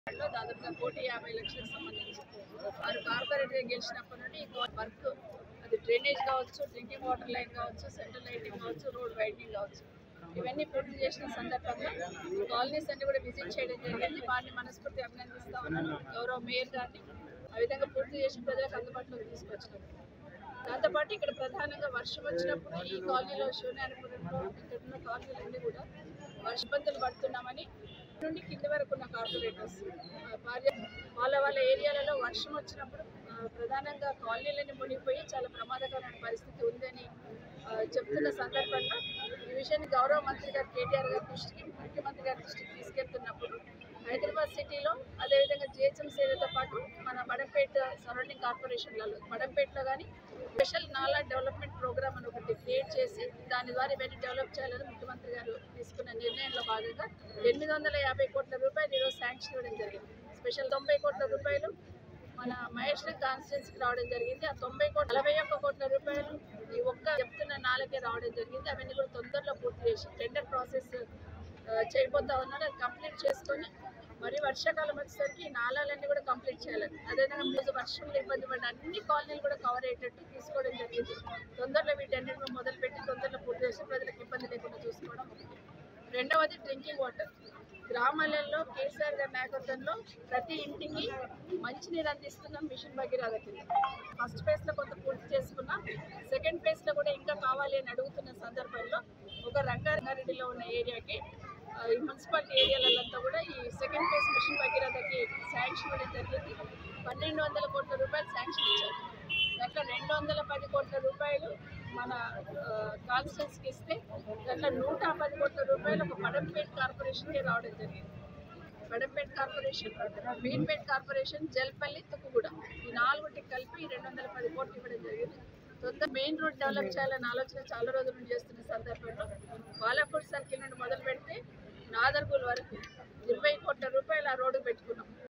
లో దాదాపుగా కోటి యాభై లక్షలకు సంబంధించి వారు కార్పొరేటర్ గెలిచినప్పటి నుండి ఈ వర్క్ అది డ్రైనేజ్ కావచ్చు డ్రింకింగ్ వాటర్ లైన్ కావచ్చు సెంట్రల్ లైటింగ్ కావచ్చు రోడ్ వైడనింగ్ కావచ్చు ఇవన్నీ పూర్తి చేసిన సందర్భంగా కాలనీస్ అన్ని కూడా విజిట్ చేయడం జరిగింది వారిని మనస్ఫూర్తి అభినందిస్తా ఉన్నాను గౌరవ మేయర్ గారిని ఆ విధంగా పూర్తి చేసి ప్రజలకు అందుబాటులోకి తీసుకొచ్చినారు దాంతోపాటు ఇక్కడ ప్రధానంగా వర్షం వచ్చినప్పుడు ఈ కాలనీలో శివనారాయణపురంలో ఇక్కడ ఉన్న కాలనీలన్నీ కూడా వర్ష ఇబ్బందులు పడుతున్నామని నుండి కింది వరకు ఉన్న కార్పొరేటర్స్ ఆ, భార్య వాళ్ళ వాళ్ళ ఏరియాలలో వర్షం వచ్చినప్పుడు ఆ, ప్రధానంగా కాలనీలన్నీ మునిగిపోయి చాలా ప్రమాదకరమైన పరిస్థితి ఉందని ఆ, చెప్తున్న సందర్భంగా ఈ విషయాన్ని గౌరవ మంత్రి గారు కేటీఆర్ గారి దృష్టికి ముఖ్యమంత్రి గారి దృష్టికి తీసుకెళ్తున్నప్పుడు హైదరాబాద్ సిటీలో అదేవిధంగా జిహెచ్ఎంసీ ఏరియాతో పాటు మన బడంపేట సరౌండింగ్ కార్పొరేషన్లలో బడంపేటలో కానీ స్పెషల్ నాలా డెవలప్మెంట్ ప్రోగ్రామ్ అని ఒకటి క్రియేట్ చేసి దాని ద్వారా ఇవన్నీ డెవలప్ చేయాలని ముఖ్యమంత్రి గారు తీసుకున్న నిర్ణయంలో భాగంగా ఎనిమిది వందల యాభై కోట్ల రూపాయలు ఈరోజు శాంక్షన్ ఇవ్వడం జరిగింది స్పెషల్ తొంభై కోట్ల రూపాయలు మన మహేష్ కాన్స్టిట్యున్సీకి రావడం జరిగింది ఆ తొంభై కోట్ల నలభై ఒక్క కోట్ల రూపాయలు ఈ ఒక్క చెప్తున్న నాలుగే రావడం జరిగింది అవన్నీ కూడా తొందరలో పూర్తి చేసి టెండర్ ప్రాసెస్ ఆ, చేయబోతా ఉన్నారు అది కంప్లీట్ చేసుకొని మరి వర్షాకాలం వచ్చేసరికి ఈ నాలాలన్నీ కూడా కంప్లీట్ చేయాలని అదేవిధంగా మీరు వర్షంలో ఇబ్బంది పడిన అన్ని కాలనీలు కూడా కవర్ అయ్యేటట్టు తీసుకోవడం జరిగింది తొందరలో వీటన్నిటిని మొదలుపెట్టి తొందరలో పూర్తి చేసి ప్రజలకు ఇబ్బంది లేకుండా చూసుకోవడం ఒకటి. రెండవది డ్రింకింగ్ వాటర్ గ్రామాలలో కేసీఆర్ గారి నాయకత్వంలో ప్రతి ఇంటికి మంచినీరు అందిస్తున్నాం మిషన్ భగీరథ కింద ఫస్ట్ ఫేజ్ లో కొంత పూర్తి చేసుకున్నాం సెకండ్ ఫేజ్ లో కూడా ఇంకా కావాలి అని అడుగుతున్న సందర్భంలో ఒక రంగారెడ్డిలో ఉన్న ఏరియాకి ఆ, ఈ మున్సిపాలిటీ ఏరియాలంతా కూడా ఈ సెకండ్ ఫేజ్ మిషన్ భగీరథకి శాంక్షన్ ఇవ్వడం జరిగింది పన్నెండు వందల కోట్ల రూపాయలు శాంక్షన్ ఇచ్చారు దాంట్లో రెండు వందల పది కోట్ల రూపాయలు మన కాన్స్టిట్యూన్స్కి ఇస్తే దాంట్లో నూట పది కోట్ల రూపాయలు ఒక పడంపేట్ కార్పొరేషన్కి రావడం జరిగింది బడంపేట్ కార్పొరేషన్ భీంపేట్ కార్పొరేషన్ జల్పల్లి తుక్కుగూడ ఈ నాలుగుటికి కలిపి రెండు వందల పది కోట్లు ఇవ్వడం జరిగింది తొందర మెయిన్ రోడ్ డెవలప్ చేయాలని ఆలోచన చాలా రోజుల నుంచి చేస్తున్న సందర్భంలో బాలాపూర్ సర్కిల్ నుండి మొదలు పెడితే నాదర్గూల్ వరకు